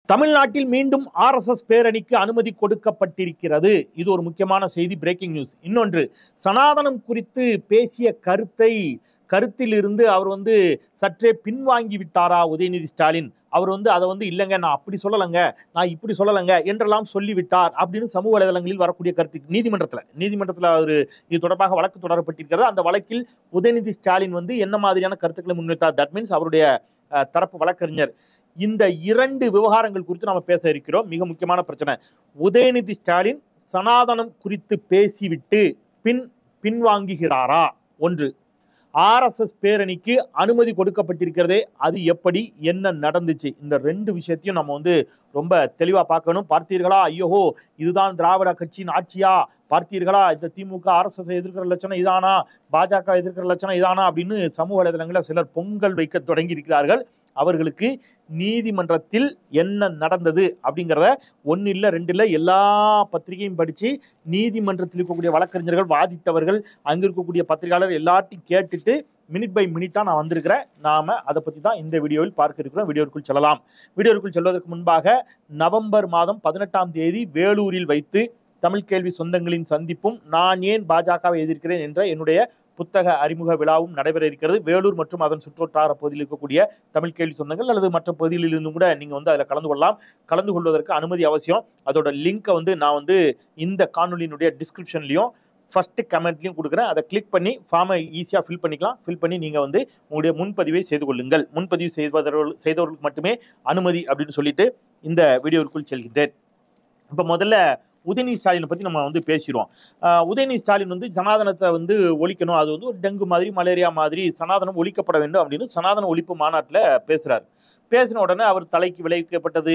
தமிழ்நாட்டில் மீண்டும் ஆர்எஸ்எஸ் பேரணிக்கு அனுமதி கொடுக்கப்பட்டிருக்கிறது இது ஒரு முக்கியமான செய்தி பிரேக்கிங் நியூஸ் இன்னொன்று சனாதனம் குறித்து பேசிய கருத்தை கருத்திலிருந்து அவர் வந்து சற்றே பின்வாங்கி விட்டாரா உதயநிதி ஸ்டாலின் அவர் வந்து அதை வந்து இல்லைங்க நான் அப்படி சொல்லலைங்க நான் இப்படி சொல்லலைங்க என்றெல்லாம் சொல்லிவிட்டார் அப்படின்னு சமூக வலைதளங்களில் வரக்கூடிய கருத்து நீதிமன்றத்தில் நீதிமன்றத்தில் அவர் இது தொடர்பாக வழக்கு தொடரப்பட்டிருக்கிறது அந்த வழக்கில் உதயநிதி ஸ்டாலின் வந்து என்ன மாதிரியான கருத்துக்களை முன்வைத்தார் தட் மீன்ஸ் அவருடைய அஹ், தரப்பு வழக்கறிஞர் இந்த இரண்டு விவகாரங்கள் குறித்து நாம பேச இருக்கிறோம் மிக முக்கியமான பிரச்சனை உதயநிதி ஸ்டாலின் சனாதனம் குறித்து பேசிவிட்டு பின் பின்வாங்குகிறாரா ஒன்று ஆர்எஸ்எஸ் பேரணிக்கு அனுமதி கொடுக்கப்பட்டிருக்கிறதே அது எப்படி என்ன நடந்துச்சு இந்த ரெண்டு விஷயத்தையும் நம்ம வந்து ரொம்ப தெளிவா பார்க்கணும் பார்த்தீர்களா ஐயோஹோ இதுதான் திராவிட கட்சியின் ஆட்சியா பார்த்தீர்களா இந்த திமுக ஆர்எஸ்எஸ் எதிர்க்கிற லட்சணம் இதானா பாஜக எதிர்க்கிற லட்சணம் இதானா அப்படின்னு சமூக வலைதளங்களில் சிலர் பொங்கல் வைக்க தொடங்கி இருக்கிறார்கள் அவர்களுக்கு நீதிமன்றத்தில் என்ன நடந்தது அப்படிங்கிறத ஒன்று இல்லை ரெண்டு இல்லை எல்லா பத்திரிகையும் படித்து நீதிமன்றத்தில் இருக்கக்கூடிய வழக்கறிஞர்கள் வாதித்தவர்கள் அங்கே இருக்கக்கூடிய பத்திரிகையாளர் எல்லாத்தையும் கேட்டுட்டு மினிட் பை மினிட்டாக நான் வந்திருக்கிறேன் நாம் அதை பற்றி தான் இந்த வீடியோவில் பார்க்க இருக்கிறோம் வீடியோவுக்குள் செல்லலாம் வீடியோவுக்குள் செல்வதற்கு முன்பாக நவம்பர் மாதம் பதினெட்டாம் தேதி வேலூரில் வைத்து தமிழ் கேள்வி சொந்தங்களின் சந்திப்பும் நான் ஏன் பாஜகவை எதிர்க்கிறேன் என்ற என்னுடைய புத்தக அறிமுக விழாவும் நடைபெற இருக்கிறது வேலூர் மற்றும் அதன் சுற்றுவட்டார பகுதியில் இருக்கக்கூடிய தமிழ் கேள்வி சொந்தங்கள் அல்லது மற்ற பகுதிகளில் இருந்தும் கூட நீங்கள் வந்து அதில் கலந்து கொள்ளலாம் கலந்து கொள்வதற்கு அனுமதி அவசியம் அதோட லிங்கை வந்து நான் வந்து இந்த காணொலியினுடைய டிஸ்கிரிப்ஷன்லையும் ஃபஸ்ட்டு கமெண்ட்லையும் கொடுக்குறேன் அதை கிளிக் பண்ணி ஃபார்மை ஈஸியாக ஃபில் பண்ணிக்கலாம் ஃபில் பண்ணி நீங்கள் வந்து உங்களுடைய முன்பதிவை செய்து கொள்ளுங்கள் முன்பதிவு செய்வதர்கள் செய்தவர்களுக்கு மட்டுமே அனுமதி அப்படின்னு சொல்லிட்டு இந்த வீடியோவிற்குள் செல்கின்றேன் இப்போ முதல்ல உதயநிதி ஸ்டாலினை பற்றி நம்ம வந்து பேசிடுவோம் ஆஹ் உதயநிதி ஸ்டாலின் வந்து சனாதனத்தை வந்து ஒழிக்கணும் அது வந்து ஒரு டெங்கு மாதிரி மலேரியா மாதிரி சனாதனம் ஒழிக்கப்பட வேண்டும் அப்படின்னு சனாதன ஒழிப்பு மாநாட்டில் பேசுகிறார் பேசின உடனே அவர் தலைக்கு விளைவிக்கப்பட்டது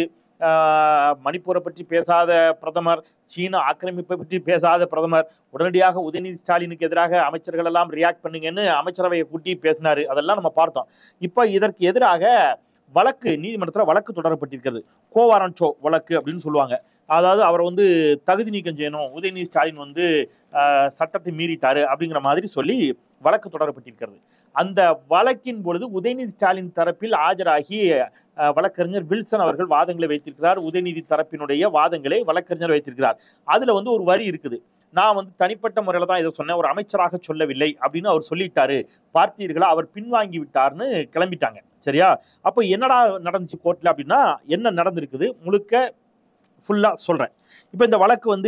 ஆஹ் மணிப்பூரை பற்றி பேசாத பிரதமர் சீன ஆக்கிரமிப்பை பற்றி பேசாத பிரதமர் உடனடியாக உதயநிதி ஸ்டாலினுக்கு எதிராக அமைச்சர்கள் எல்லாம் ரியாக்ட் பண்ணுங்கன்னு அமைச்சரவையை கூட்டி பேசினார் அதெல்லாம் நம்ம பார்த்தோம் இப்போ இதற்கு எதிராக வழக்கு நீதிமன்றத்தில் வழக்கு தொடரப்பட்டிருக்கிறது கோவாரன்சோ வழக்கு அப்படின்னு சொல்லுவாங்க அதாவது அவரை வந்து தகுதி நீக்கம் செய்யணும் உதயநிதி ஸ்டாலின் வந்து ஆஹ், சட்டத்தை மீறிட்டாரு அப்படிங்கிற மாதிரி சொல்லி வழக்கு தொடரப்பட்டிருக்கிறது அந்த வழக்கின் பொழுது உதயநிதி ஸ்டாலின் தரப்பில் ஆஜராகி ஆஹ், வழக்கறிஞர் வில்சன் அவர்கள் வாதங்களை வைத்திருக்கிறார் உதயநிதி தரப்பினுடைய வாதங்களை வழக்கறிஞர் வைத்திருக்கிறார் அதுல வந்து ஒரு வரி இருக்குது நான் வந்து தனிப்பட்ட முறையில் தான் இதை சொன்னேன் ஒரு அமைச்சராக சொல்லவில்லை அப்படின்னு அவர் சொல்லிட்டாரு பார்த்தீர்களா அவர் பின்வாங்கி விட்டார்னு கிளம்பிட்டாங்க சரியா அப்போ என்னடா நடந்துச்சு கோர்ட்ல அப்படின்னா என்ன நடந்திருக்குது முழுக்க ஃபுல்லாக சொல்கிறேன் இப்போ இந்த வழக்கு வந்து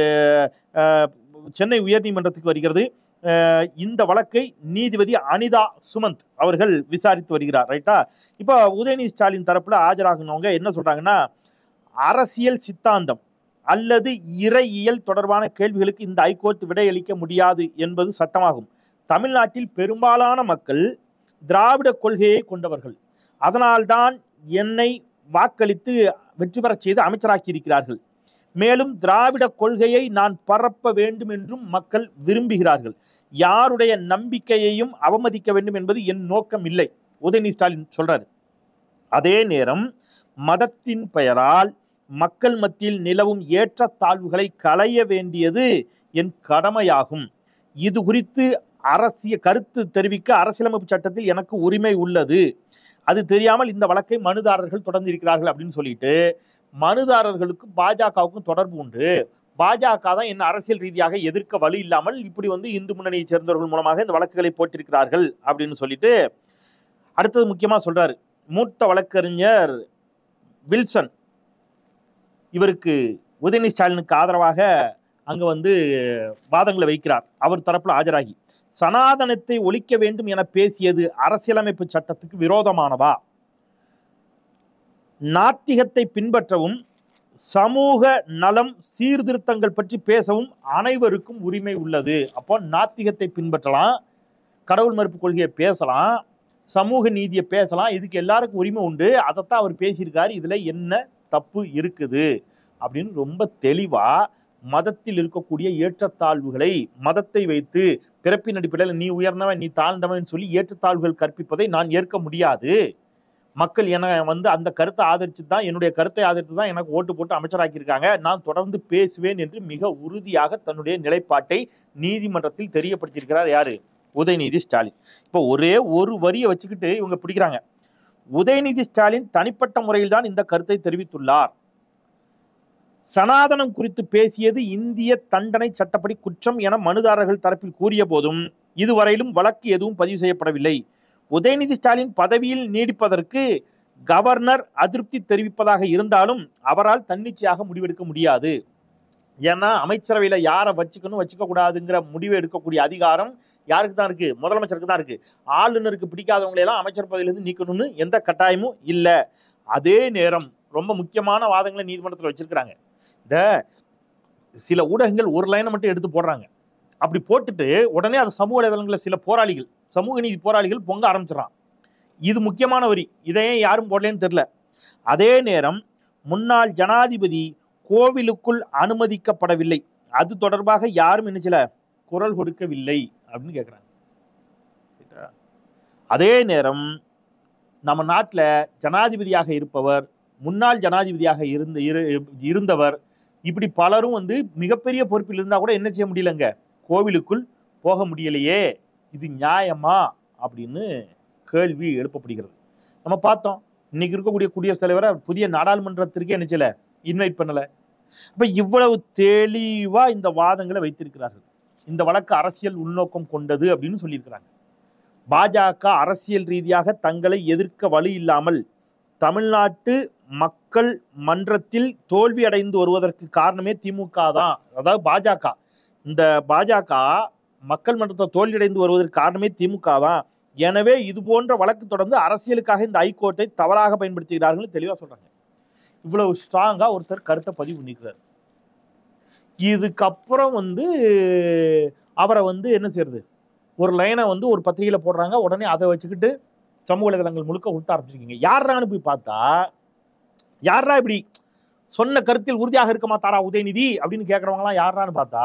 அஹ், சென்னை உயர்நீதிமன்றத்துக்கு வருகிறது அஹ், இந்த வழக்கை நீதிபதி அனிதா சுமந்த் அவர்கள் விசாரித்து வருகிறார் ரைட்டா இப்போ உதயநிதி ஸ்டாலின் தரப்புல ஆஜராகினவங்க என்ன சொல்றாங்கன்னா அரசியல் சித்தாந்தம் அல்லது இறையியல் தொடர்பான கேள்விகளுக்கு இந்த ஐகோர்ட் விடையளிக்க முடியாது என்பது சட்டமாகும் தமிழ்நாட்டில் பெரும்பாலான மக்கள் திராவிட கொள்கையை கொண்டவர்கள் அதனால்தான் என்னை வாக்களித்து வெற்றி பெறச் செய்து அமைச்சராக்கி இருக்கிறார்கள் மேலும் திராவிட கொள்கையை நான் பரப்ப வேண்டும் என்றும் மக்கள் விரும்புகிறார்கள் யாருடைய நம்பிக்கையையும் அவமதிக்க வேண்டும் என்பது என் நோக்கம் இல்லை உதயநிதி ஸ்டாலின் சொல்றாரு அதே நேரம் மதத்தின் பெயரால் மக்கள் மத்தியில் நிலவும் ஏற்றத்தாழ்வுகளை களைய வேண்டியது என் கடமையாகும் இது குறித்து அரசிய கருத்து தெரிவிக்க அரசியலமைப்பு சட்டத்தில் எனக்கு உரிமை உள்ளது அது தெரியாமல் இந்த வழக்கை மனுதாரர்கள் தொடர்ந்து இருக்கிறார்கள் அப்படின்னு சொல்லிட்டு மனுதாரர்களுக்கும் பாஜகவுக்கும் தொடர்பு உண்டு பாஜக தான் என்ன அரசியல் ரீதியாக எதிர்க்க வழி இல்லாமல் இப்படி வந்து இந்து முன்னணியை சேர்ந்தவர்கள் மூலமாக இந்த வழக்குகளை போட்டிருக்கிறார்கள் அப்படின்னு சொல்லிட்டு அடுத்தது முக்கியமா சொல்றாரு மூத்த வழக்கறிஞர் வில்சன் இவருக்கு உதயநிதி ஸ்டாலினுக்கு ஆதரவாக அங்க வந்து வாதங்களை வைக்கிறார் அவர் தரப்புல ஆஜராகி சனாதனத்தை ஒழிக்க வேண்டும் என பேசியது அரசியலமைப்பு சட்டத்துக்கு விரோதமானதா நாத்திகத்தை பின்பற்றவும் சமூக நலம் சீர்திருத்தங்கள் பற்றி பேசவும் அனைவருக்கும் உரிமை உள்ளது அப்போ நாத்திகத்தை பின்பற்றலாம் கடவுள் மறுப்பு கொள்கையை பேசலாம் சமூக நீதியை பேசலாம் இதுக்கு எல்லாருக்கும் உரிமை உண்டு அதைத்தான் அவர் பேசியிருக்காரு இதுல என்ன தப்பு இருக்குது அப்படின்னு ரொம்ப தெளிவா மதத்தில் இருக்கக்கூடிய ஏற்றத்தாழ்வுகளை மதத்தை வைத்து பிறப்பின் அடிப்படையில் நீ உயர்ந்தவன் நீ தாழ்ந்தவன் சொல்லி ஏற்றத்தாழ்வுகள் கற்பிப்பதை நான் ஏற்க முடியாது மக்கள் என வந்து அந்த கருத்தை ஆதரிச்சு தான் என்னுடைய கருத்தை ஆதரித்து தான் எனக்கு ஓட்டு போட்டு அமைச்சராக்கியிருக்காங்க நான் தொடர்ந்து பேசுவேன் என்று மிக உறுதியாக தன்னுடைய நிலைப்பாட்டை நீதிமன்றத்தில் தெரியப்படுத்தியிருக்கிறார் யாரு உதயநிதி ஸ்டாலின் இப்போ ஒரே ஒரு வரியை வச்சுக்கிட்டு இவங்க பிடிக்கிறாங்க உதயநிதி ஸ்டாலின் தனிப்பட்ட முறையில் தான் இந்த கருத்தை தெரிவித்துள்ளார் சனாதனம் குறித்து பேசியது இந்திய தண்டனை சட்டப்படி குற்றம் என மனுதாரர்கள் தரப்பில் கூறிய போதும் இதுவரையிலும் வழக்கு எதுவும் பதிவு செய்யப்படவில்லை உதயநிதி ஸ்டாலின் பதவியில் நீடிப்பதற்கு கவர்னர் அதிருப்தி தெரிவிப்பதாக இருந்தாலும் அவரால் தன்னிச்சையாக முடிவெடுக்க முடியாது ஏன்னா அமைச்சரவையில யாரை வச்சுக்கணும் வச்சுக்க கூடாதுங்கிற முடிவு எடுக்கக்கூடிய அதிகாரம் யாருக்கு தான் இருக்கு முதலமைச்சருக்கு தான் இருக்கு ஆளுநருக்கு பிடிக்காதவங்களை எல்லாம் அமைச்சர் பதவியிலிருந்து நீக்கணும்னு எந்த கட்டாயமும் இல்லை அதே நேரம் ரொம்ப முக்கியமான வாதங்களை நீதிமன்றத்தில் வச்சிருக்கிறாங்க இந்த சில ஊடகங்கள் ஒரு லைனை மட்டும் எடுத்து போடுறாங்க அப்படி போட்டுட்டு உடனே அது சமூக வலைதளங்களில் சில போராளிகள் சமூக நீதி போராளிகள் பொங்க ஆரம்பிச்சிடறான் இது முக்கியமான வரி இதை ஏன் யாரும் போடலன்னு தெரியல அதே நேரம் முன்னாள் ஜனாதிபதி கோவிலுக்குள் அனுமதிக்கப்படவில்லை அது தொடர்பாக யாரும் என்ன செய்யல குரல் கொடுக்கவில்லை அப்படின்னு கேட்குறாங்க அதே நேரம் நம்ம நாட்டில் ஜனாதிபதியாக இருப்பவர் முன்னாள் ஜனாதிபதியாக இருந்த இரு இருந்தவர் இப்படி பலரும் வந்து மிகப்பெரிய பொறுப்பில் இருந்தால் கூட என்ன செய்ய முடியலங்க கோவிலுக்குள் போக முடியலையே இது நியாயமா அப்படின்னு கேள்வி எழுப்பப்படுகிறது நம்ம பார்த்தோம் இன்னைக்கு இருக்கக்கூடிய குடியரசுத் தலைவரை புதிய நாடாளுமன்றத்திற்கே என்ன செய்யல இன்வைட் பண்ணல அப்ப இவ்வளவு தெளிவா இந்த வாதங்களை வைத்திருக்கிறார்கள் இந்த வழக்கு அரசியல் உள்நோக்கம் கொண்டது அப்படின்னு சொல்லியிருக்கிறாங்க பாஜக அரசியல் ரீதியாக தங்களை எதிர்க்க வழி இல்லாமல் தமிழ்நாட்டு மக்கள் மன்றத்தில் தோல்வி அடைந்து வருவதற்கு காரணமே திமுக தான் அதாவது பாஜக இந்த பாஜக மக்கள் மன்றத்தை தோல்வியடைந்து வருவதற்கு காரணமே திமுக தான் எனவே இது போன்ற வழக்கு தொடர்ந்து அரசியலுக்காக இந்த ஹைகோர்ட்டை தவறாக பயன்படுத்துகிறார்கள் தெளிவா சொல்றாங்க இவ்வளவு ஸ்ட்ராங்கா ஒருத்தர் கருத்தை பதிவு பண்ணிக்கிறார் இதுக்கப்புறம் வந்து அவரை வந்து என்ன செய்யறது ஒரு லைனை வந்து ஒரு பத்திரிகையில போடுறாங்க உடனே அதை வச்சுக்கிட்டு சமூக வலைதளங்கள் முழுக்க கொடுத்த ஆரம்பிச்சிருக்கீங்க யாரான்னு போய் பார்த்தா யாரா இப்படி சொன்ன கருத்தில் உறுதியாக இருக்க மாட்டாரா உதயநிதி அப்படின்னு கேட்கறவங்களாம் யாரான்னு பார்த்தா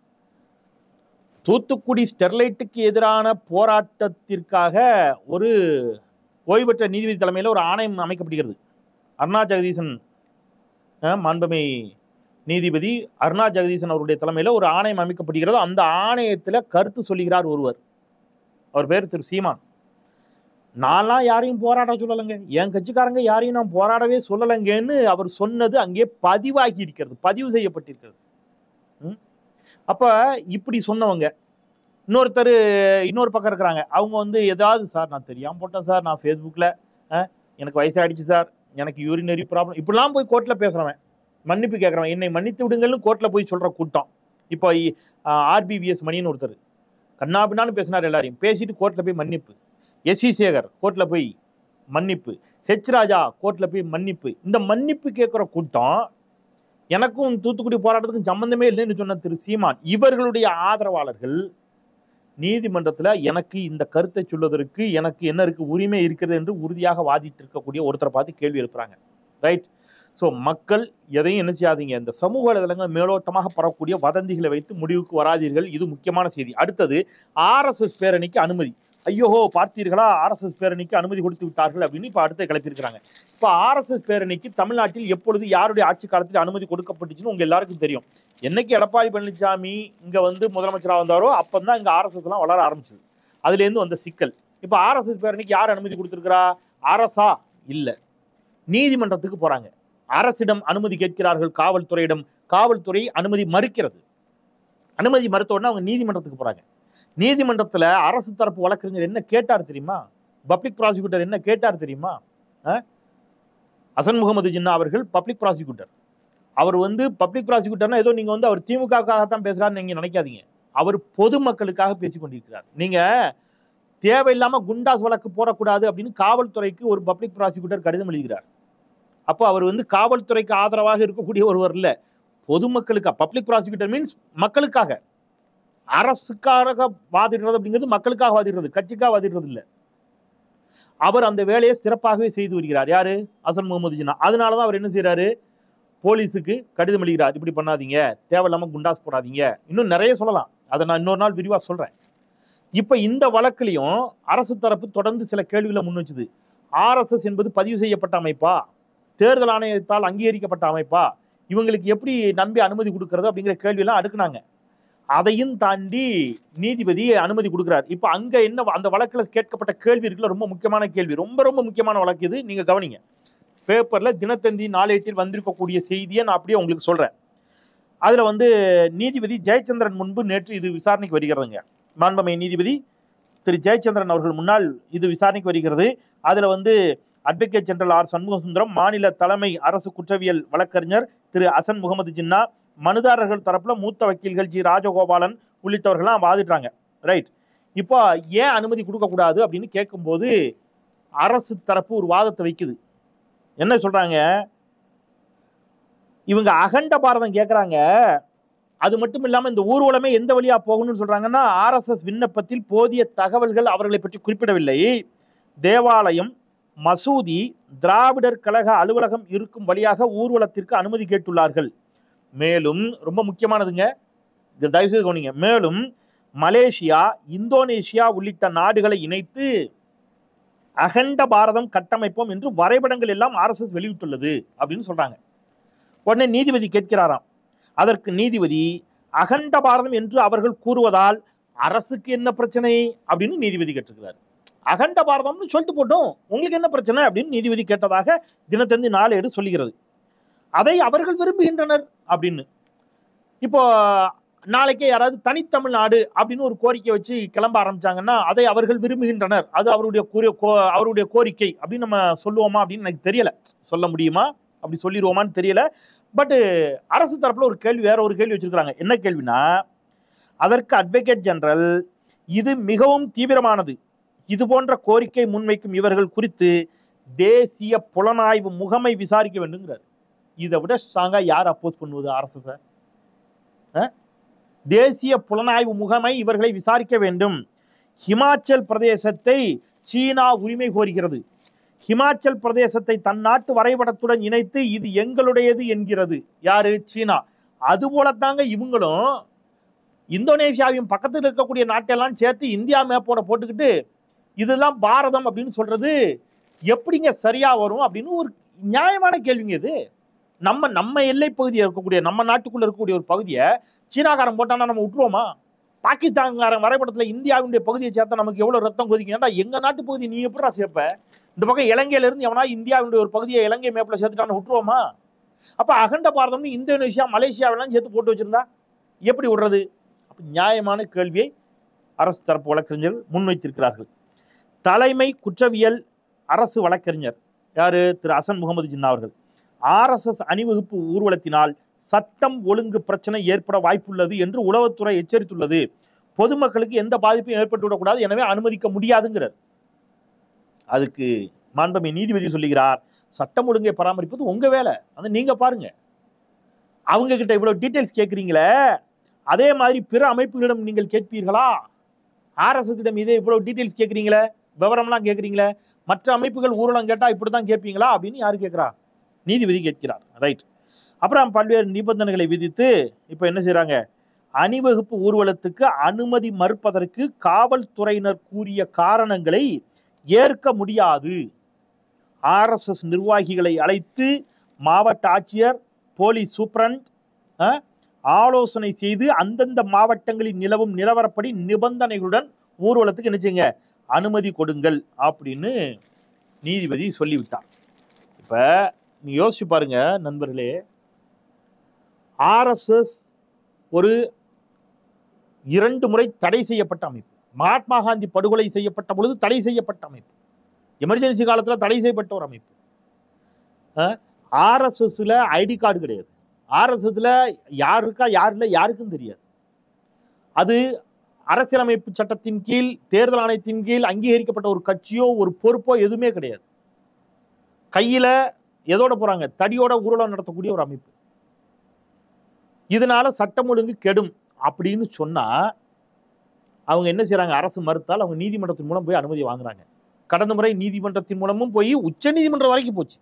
தூத்துக்குடி ஸ்டெர்லைட்டுக்கு எதிரான போராட்டத்திற்காக ஒரு ஓய்வு பெற்ற நீதிபதி தலைமையில் ஒரு ஆணையம் அமைக்கப்படுகிறது அருணா ஜெகதீசன் அஹ், மாண்புமை நீதிபதி அருணா ஜெகதீசன் அவருடைய தலைமையில் ஒரு ஆணையம் அமைக்கப்படுகிறது அந்த ஆணையத்தில் கருத்து சொல்லுகிறார் ஒருவர் அவர் பேர் திரு சீமான் நான்லாம் யாரையும் போராட சொல்லலைங்க என் கட்சிக்காரங்க யாரையும் நான் போராடவே சொல்லலைங்கன்னு அவர் சொன்னது அங்கே பதிவாகி இருக்கிறது பதிவு செய்யப்பட்டிருக்கிறது ம்? அப்ப இப்படி சொன்னவங்க இன்னொருத்தர் இன்னொரு பக்கம் இருக்கிறாங்க அவங்க வந்து ஏதாவது சார் நான் தெரியாம போட்டேன் சார் நான் ஃபேஸ்புக்கில் எனக்கு வயசாயிடுச்சு சார் எனக்கு யூரினரி ப்ராப்ளம் இப்படிலாம் போய் கோர்ட்டில் பேசுகிறவன் மன்னிப்பு கேட்குறவன் என்னை மன்னித்து விடுங்கள்னு கோர்ட்டில் போய் சொல்கிற கூட்டம் இப்போ ஆர்பிவிஎஸ் மணின்னு ஒருத்தர் கண்ணாபின்னான்னு பேசினார் எல்லாரையும் பேசிட்டு கோர்ட்டில் போய் மன்னிப்பு எஸ் வி சேகர் கோர்ட்டில் போய் மன்னிப்பு ஹெச் ராஜா கோர்ட்டில் போய் மன்னிப்பு இந்த மன்னிப்பு கேட்குற கூட்டம் எனக்கும் தூத்துக்குடி போராட்டத்துக்கும் சம்பந்தமே இல்லைன்னு சொன்ன திரு சீமான் இவர்களுடைய ஆதரவாளர்கள் நீதிமன்றத்தில் எனக்கு இந்த கருத்தை சொல்வதற்கு எனக்கு என்ன இருக்கு உரிமை இருக்கிறது என்று உறுதியாக வாதிட்டு இருக்கக்கூடிய ஒருத்தரை பார்த்து கேள்வி எழுப்புறாங்க ரைட் ஸோ மக்கள் எதையும் என்ன செய்யாதீங்க இந்த சமூக வலைதளங்கள் மேலோட்டமாக பரவக்கூடிய வதந்திகளை வைத்து முடிவுக்கு வராதீர்கள் இது முக்கியமான செய்தி அடுத்தது ஆர்எஸ்எஸ் பேரணிக்கு அனுமதி ஐயோஹோ பார்த்தீர்களா ஆர்எஸ்எஸ் பேரணிக்கு அனுமதி கொடுத்து விட்டார்கள் அப்படின்னு இப்போ அடுத்து கிளப்பியிருக்கிறாங்க இப்போ ஆர்எஸ்எஸ் பேரணிக்கு தமிழ்நாட்டில் எப்பொழுது யாருடைய ஆட்சி காலத்தில் அனுமதி கொடுக்கப்பட்டுச்சுன்னு உங்க எல்லாருக்கும் தெரியும் என்னைக்கு எடப்பாடி பழனிசாமி இங்க வந்து முதலமைச்சராக வந்தாரோ அப்போ தான் இங்கே ஆர்எஸ்எஸ்லாம் வளர ஆரம்பிச்சது அதுலேருந்து வந்த சிக்கல் இப்போ ஆர்எஸ்எஸ் பேரணிக்கு யார் அனுமதி கொடுத்துருக்கிறா அரசா இல்லை நீதிமன்றத்துக்கு போறாங்க அரசிடம் அனுமதி கேட்கிறார்கள் காவல்துறையிடம் காவல்துறை அனுமதி மறுக்கிறது அனுமதி மறுத்த உடனே அவங்க நீதிமன்றத்துக்கு போறாங்க நீதிமன்றத்துல அரசு தரப்பு வழக்கறிஞர் என்ன கேட்டார் தெரியுமா பப்ளிக் ப்ராசிக்யூட்டர் என்ன கேட்டார் தெரியுமா அஹ்? அசன் முகமது ஜின்னா அவர்கள் பப்ளிக் ப்ராசிக்யூட்டர் அவர் வந்து பப்ளிக் ப்ராசிக்யூட்டர்னா ஏதோ நீங்க வந்து அவர் திமுகவுக்காக தான் பேசுறாருன்னு நீங்க நினைக்காதீங்க அவர் பொதுமக்களுக்காக பேசிக் கொண்டிருக்கிறார் நீங்க தேவையில்லாம குண்டாஸ் வழக்கு போடக்கூடாது அப்படின்னு காவல்துறைக்கு ஒரு பப்ளிக் ப்ராசிக்யூட்டர் கடிதம் எழுதுகிறார் அப்போ அவர் வந்து காவல்துறைக்கு ஆதரவாக இருக்கக்கூடிய ஒருவர் இல்ல பொதுமக்களுக்கு பப்ளிக் ப்ராசிக்யூட்டர் மீன்ஸ் மக்களுக்காக அரசுக்காக வாதிடுறது அப்படிங்கிறது மக்களுக்காக வாதிடுறது கட்சிக்காக வாதிடுறது இல்ல அவர் அந்த வேலையை சிறப்பாகவே செய்து வருகிறார் யாரு அசன் முகமது ஜின்னா அதனால தான் அவர் என்ன செய்றாரு போலீஸுக்கு கடிதம் எழுதுகிறார் இப்படி பண்ணாதீங்க தேவையில்லாம குண்டாஸ் போடாதீங்க இன்னும் நிறைய சொல்லலாம் அதை நான் இன்னொரு நாள் விரிவா சொல்றேன் இப்ப இந்த வழக்குலையும் அரசு தரப்பு தொடர்ந்து சில கேள்விகளை முன் வச்சுது ஆர்எஸ்எஸ் என்பது பதிவு செய்யப்பட்ட அமைப்பா தேர்தல் ஆணையத்தால் அங்கீகரிக்கப்பட்ட அமைப்பா இவங்களுக்கு எப்படி நம்பி அனுமதி கொடுக்கறது அப்படிங்கிற கேள்வியெல்லாம் அடுக்குனாங்க அதையும் தாண்டி நீதிபதி அனுமதி கொடுக்குறார் இப்போ அங்க என்ன அந்த வழக்குல கேட்கப்பட்ட கேள்வி இருக்குல்ல ரொம்ப முக்கியமான கேள்வி ரொம்ப ரொம்ப முக்கியமான வழக்கு இது நீங்க கவனிங்க பேப்பர்ல தினத்தந்தி நாளேட்டில் வந்திருக்கக்கூடிய செய்தியை நான் அப்படியே உங்களுக்கு சொல்றேன் அதுல வந்து நீதிபதி ஜெயச்சந்திரன் முன்பு நேற்று இது விசாரணைக்கு வருகிறதுங்க மாண்பமை நீதிபதி திரு ஜெயச்சந்திரன் அவர்கள் முன்னால் இது விசாரணைக்கு வருகிறது அதுல வந்து அட்வொகேட் ஜெனரல் ஆர் சண்முகசுந்தரம் மாநில தலைமை அரசு குற்றவியல் வழக்கறிஞர் திரு அசன் முகமது ஜின்னா மனுதாரர்கள் தரப்புல மூத்த வக்கீல்கள் ஜி ராஜகோபாலன் உள்ளிட்டவர்கள்லாம் வாதிடுறாங்க ரைட் இப்போ ஏன் அனுமதி கொடுக்கக்கூடாது அப்படின்னு கேட்கும்போது அரசு தரப்பு ஒரு வாதத்தை வைக்குது என்ன சொல்றாங்க இவங்க அகண்ட பாரதம் கேட்குறாங்க அது மட்டும் இல்லாம இந்த ஊர்வலமே எந்த வழியா போகணும்னு சொல்றாங்கன்னா ஆர்எஸ்எஸ் விண்ணப்பத்தில் போதிய தகவல்கள் அவர்களை பற்றி குறிப்பிடவில்லை தேவாலயம் மசூதி திராவிடர் கழக அலுவலகம் இருக்கும் வழியாக ஊர்வலத்திற்கு அனுமதி கேட்டுள்ளார்கள் மேலும் ரொம்ப முக்கியமானதுங்க இது தயவுசெய்து கவனிங்க மேலும் மலேசியா இந்தோனேஷியா உள்ளிட்ட நாடுகளை இணைத்து அகண்ட பாரதம் கட்டமைப்போம் என்று வரைபடங்கள் எல்லாம் ஆர்எஸ்எஸ் வெளியிட்டுள்ளது அப்படின்னு சொல்றாங்க உடனே நீதிபதி கேட்கிறாராம் அதற்கு நீதிபதி அகண்ட பாரதம் என்று அவர்கள் கூறுவதால் அரசுக்கு என்ன பிரச்சனை அப்படின்னு நீதிபதி கேட்டிருக்கிறார் அகண்ட பாரதம்னு சொல்லிட்டு போட்டோம் உங்களுக்கு என்ன பிரச்சனை அப்படின்னு நீதிபதி கேட்டதாக தினத்தந்தி நாளேடு சொல்லுகிறது அதை அவர்கள் விரும்புகின்றனர் அப்படின்னு இப்போ நாளைக்கே யாராவது தனித்தமிழ்நாடு அப்படின்னு ஒரு கோரிக்கை வச்சு கிளம்ப ஆரம்பிச்சாங்கன்னா அதை அவர்கள் விரும்புகின்றனர் அது அவருடைய கூறிய கோ- அவருடைய கோரிக்கை அப்படின்னு நம்ம சொல்லுவோமா அப்படின்னு எனக்கு தெரியல சொல்ல முடியுமா அப்படி சொல்லிடுவோமான்னு தெரியல பட் அரசு தரப்புல ஒரு கேள்வி வேற ஒரு கேள்வி வச்சிருக்காங்க என்ன கேள்வினா அதற்கு அட்வொகேட் ஜெனரல் இது மிகவும் தீவிரமானது இது போன்ற கோரிக்கை முன்வைக்கும் இவர்கள் குறித்து தேசிய புலனாய்வு முகமை விசாரிக்க வேண்டுங்கிறார் இதை விட ஸ்ட்ராங்கா யார் அப்போஸ் பண்ணுவது ஆர்எஸ்எஸ் தேசிய புலனாய்வு முகமை இவர்களை விசாரிக்க வேண்டும் ஹிமாச்சல் பிரதேசத்தை சீனா உரிமை கோருகிறது ஹிமாச்சல் பிரதேசத்தை தன் நாட்டு வரைபடத்துடன் இணைத்து இது எங்களுடையது என்கிறது யாரு சீனா அது போலத்தாங்க இவங்களும் இந்தோனேஷியாவையும் பக்கத்தில் இருக்கக்கூடிய நாட்டெல்லாம் சேர்த்து இந்தியா மேப்போட போட்டுக்கிட்டு இதெல்லாம் பாரதம் அப்படின்னு சொல்றது எப்படிங்க சரியா வரும் அப்படின்னு ஒரு நியாயமான கேள்விங்க இது நம்ம நம்ம எல்லை பகுதியில் இருக்கக்கூடிய நம்ம நாட்டுக்குள்ள இருக்கக்கூடிய ஒரு பகுதியை சீனாக்காரன் போட்டானா நம்ம விட்டுருவோமா பாகிஸ்தான்காரன் வரைபடத்துல இந்தியாவுடைய பகுதியை சேர்த்தா நமக்கு எவ்வளவு ரத்தம் கொதிக்கும் ஏன்டா எங்க நாட்டு பகுதி நீ எப்படிடா சேர்ப்ப இந்த பக்கம் இலங்கையில இருந்து எவனா இந்தியாவுடைய ஒரு பகுதியை இலங்கை மேப்ல சேர்த்துட்டான்னு விட்டுருவோமா அப்ப அகண்ட பாரதம்னு இந்தோனேஷியா மலேசியாவெல்லாம் சேர்த்து போட்டு வச்சிருந்தா எப்படி விடுறது அப்ப நியாயமான கேள்வியை அரசு தரப்பு வழக்கறிஞர் முன்வைத்திருக்கிறார்கள் தலைமை குற்றவியல் அரசு வழக்கறிஞர் யாரு திரு அசன் முகமது ஜின்னா அவர்கள் ஆர்எஸ்எஸ் அணிவகுப்பு ஊர்வலத்தினால் சட்டம் ஒழுங்கு பிரச்சனை ஏற்பட வாய்ப்புள்ளது என்று உளவுத்துறை எச்சரித்துள்ளது பொதுமக்களுக்கு எந்த பாதிப்பும் ஏற்பட்டு விடக்கூடாது எனவே அனுமதிக்க முடியாதுங்கிறார் அதுக்கு மாண்பமை நீதிபதி சொல்லுகிறார் சட்டம் ஒழுங்கை பராமரிப்பது உங்க வேலை அதை நீங்க பாருங்க அவங்க கிட்ட இவ்வளவு டீடைல்ஸ் கேட்குறீங்களே அதே மாதிரி பிற அமைப்புகளிடம் நீங்கள் கேட்பீர்களா ஆர்எஸ்எஸ் இடம் இதே இவ்வளவு டீடைல்ஸ் கேட்குறீங்களே விவரம்லாம் கேட்குறீங்களே மற்ற அமைப்புகள் ஊர்வலம் கேட்டா இப்படி தான் கேட்பீங்களா அப்படின்னு யாரு கேட்குறா நீதிபதி கேட்கிறார் ரைட் அப்புறம் பல்வேறு நிபந்தனைகளை விதித்து இப்போ என்ன செய்றாங்க அணிவகுப்பு ஊர்வலத்துக்கு அனுமதி மறுப்பதற்கு காவல்துறையினர் கூறிய காரணங்களை ஏற்க முடியாது ஆர்எஸ்எஸ் நிர்வாகிகளை அழைத்து மாவட்ட ஆட்சியர் போலீஸ் சூப்பரண்ட் அஹ், ஆலோசனை செய்து அந்தந்த மாவட்டங்களில் நிலவும் நிலவரப்படி நிபந்தனைகளுடன் ஊர்வலத்துக்கு என்ன செய்யுங்க அனுமதி கொடுங்கள் அப்படின்னு நீதிபதி சொல்லிவிட்டார் இப்ப நீங்க யோசிச்சு பாருங்க நண்பர்களே ஆர்எஸ்எஸ் ஒரு இரண்டு முறை தடை செய்யப்பட்ட அமைப்பு மகாத்மா காந்தி படுகொலை செய்யப்பட்ட பொழுது தடை செய்யப்பட்ட அமைப்பு எமர்ஜென்சி காலத்தில் தடை செய்யப்பட்ட ஒரு அமைப்பு ஆர்எஸ்எஸ்ல ஐடி கார்டு கிடையாது ஆர்எஸ்எஸ்ல யார் இருக்கா யார் இல்லை யாருக்கும் தெரியாது அது அரசியலமைப்பு சட்டத்தின் கீழ் தேர்தல் ஆணையத்தின் கீழ் அங்கீகரிக்கப்பட்ட ஒரு கட்சியோ ஒரு பொறுப்போ எதுவுமே கிடையாது கையில எதோட போறாங்க தடியோட ஊர்வலம் நடத்தக்கூடிய ஒரு அமைப்பு இதனால சட்டம் ஒழுங்கு கெடும் அப்படின்னு சொன்னா அவங்க என்ன செய்றாங்க அரசு மறுத்தால் அவங்க நீதிமன்றத்தின் மூலம் போய் அனுமதி வாங்குறாங்க கடந்த முறை நீதிமன்றத்தின் மூலமும் போய் உச்ச நீதிமன்றம் வரைக்கும் போச்சு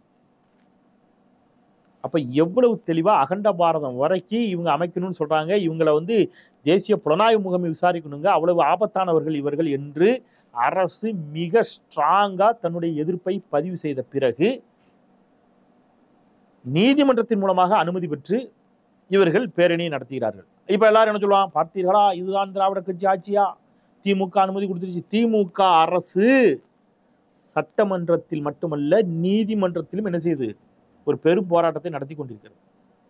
அப்ப எவ்வளவு தெளிவா அகண்ட பாரதம் வரைக்கும் இவங்க அமைக்கணும்னு சொல்றாங்க இவங்களை வந்து தேசிய புலனாய்வு முகமை விசாரிக்கணுங்க அவ்வளவு ஆபத்தானவர்கள் இவர்கள் என்று அரசு மிக ஸ்ட்ராங்கா தன்னுடைய எதிர்ப்பை பதிவு செய்த பிறகு நீதிமன்றத்தின் மூலமாக அனுமதி பெற்று இவர்கள் பேரணி நடத்துகிறார்கள் இப்ப எல்லாரும் என்ன சொல்லுவாங்க பார்த்தீர்களா இதுதான் திராவிட கட்சி ஆட்சியா திமுக அனுமதி கொடுத்துருச்சு திமுக அரசு சட்டமன்றத்தில் மட்டுமல்ல நீதிமன்றத்திலும் என்ன செய்யுது ஒரு பெரும் போராட்டத்தை நடத்தி கொண்டிருக்கிறது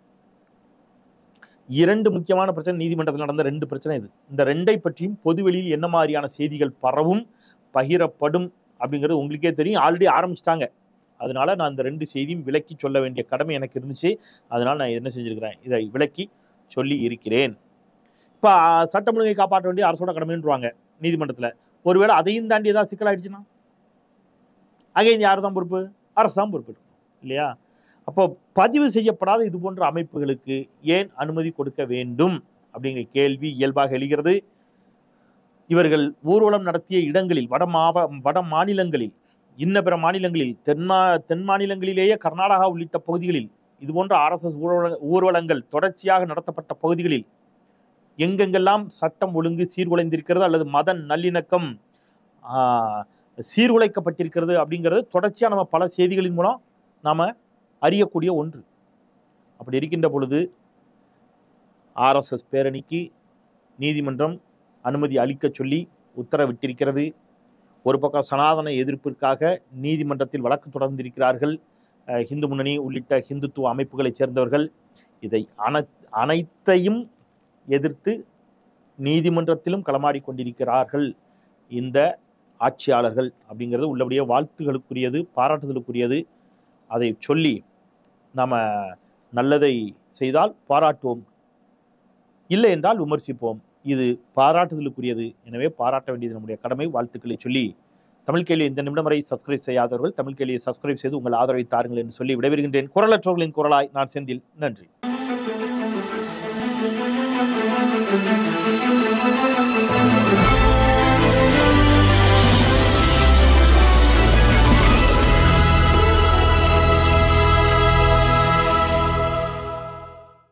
இரண்டு முக்கியமான பிரச்சனை நீதிமன்றத்தில் நடந்த ரெண்டு பிரச்சனை இது இந்த ரெண்டை பற்றியும் பொதுவெளியில் என்ன மாதிரியான செய்திகள் பரவும் பகிரப்படும் அப்படிங்கிறது உங்களுக்கே தெரியும் ஆல்ரெடி ஆரம்பிச்சிட்டாங்க அதனால நான் இந்த ரெண்டு செய்தியும் விளக்கி சொல்ல வேண்டிய கடமை எனக்கு இருந்துச்சு அதனால நான் என்ன செஞ்சிருக்கிறேன் இதை விளக்கி சொல்லி இருக்கிறேன் இப்போ சட்டம் ஒழுங்கை காப்பாற்ற வேண்டிய அரசோட கடமைன்றாங்க நீதிமன்றத்தில் ஒருவேளை அதையும் தாண்டி ஏதாவது சிக்கலாயிடுச்சுன்னா அகைன் யார் தான் பொறுப்பு அரசு தான் பொறுப்பு இல்லையா அப்போ பதிவு செய்யப்படாத இது போன்ற அமைப்புகளுக்கு ஏன் அனுமதி கொடுக்க வேண்டும் அப்படிங்கிற கேள்வி இயல்பாக எழுகிறது இவர்கள் ஊர்வலம் நடத்திய இடங்களில் வட மாவ வட மாநிலங்களில் இன்ன பிற மாநிலங்களில் தென்மா தென் மாநிலங்களிலேயே கர்நாடகா உள்ளிட்ட பகுதிகளில் இது போன்ற ஆர்எஸ்எஸ் ஊர்வல ஊர்வலங்கள் தொடர்ச்சியாக நடத்தப்பட்ட பகுதிகளில் எங்கெங்கெல்லாம் சட்டம் ஒழுங்கு சீர்குலைந்திருக்கிறது அல்லது மத நல்லிணக்கம் ஆஹ், சீர்குலைக்கப்பட்டிருக்கிறது அப்படிங்கிறது தொடர்ச்சியாக நம்ம பல செய்திகளின் மூலம் நாம் அறியக்கூடிய ஒன்று அப்படி இருக்கின்ற பொழுது ஆர்எஸ்எஸ் பேரணிக்கு நீதிமன்றம் அனுமதி அளிக்க சொல்லி உத்தரவிட்டிருக்கிறது ஒரு பக்கம் சனாதன எதிர்ப்பிற்காக நீதிமன்றத்தில் வழக்கு தொடர்ந்திருக்கிறார்கள் அஹ், இந்து முன்னணி உள்ளிட்ட ஹிந்துத்துவ அமைப்புகளைச் சேர்ந்தவர்கள் இதை அன அனைத்தையும் எதிர்த்து நீதிமன்றத்திலும் களமாடி கொண்டிருக்கிறார்கள் இந்த ஆட்சியாளர்கள் அப்படிங்கிறது உள்ளபடியே வாழ்த்துகளுக்குரியது பாராட்டுதலுக்குரியது அதை சொல்லி நாம் நல்லதை செய்தால் பாராட்டுவோம் இல்லை என்றால் விமர்சிப்போம் இது பாராட்டுதலுக்குரியது எனவே பாராட்ட வேண்டியது நம்முடைய கடமை வாழ்த்துக்களை சொல்லி தமிழ் கேள்வி இந்த நிமிடம் வரை சப்ஸ்கிரைப் செய்யாதவர்கள் தமிழ் கேள்வியை சப்ஸ்கிரைப் செய்து உங்கள் ஆதரவை தாருங்கள் என்று சொல்லி விடைபெறுகின்றேன் குரலற்றவர்களின் குரலாய் நான் செந்தில் நன்றி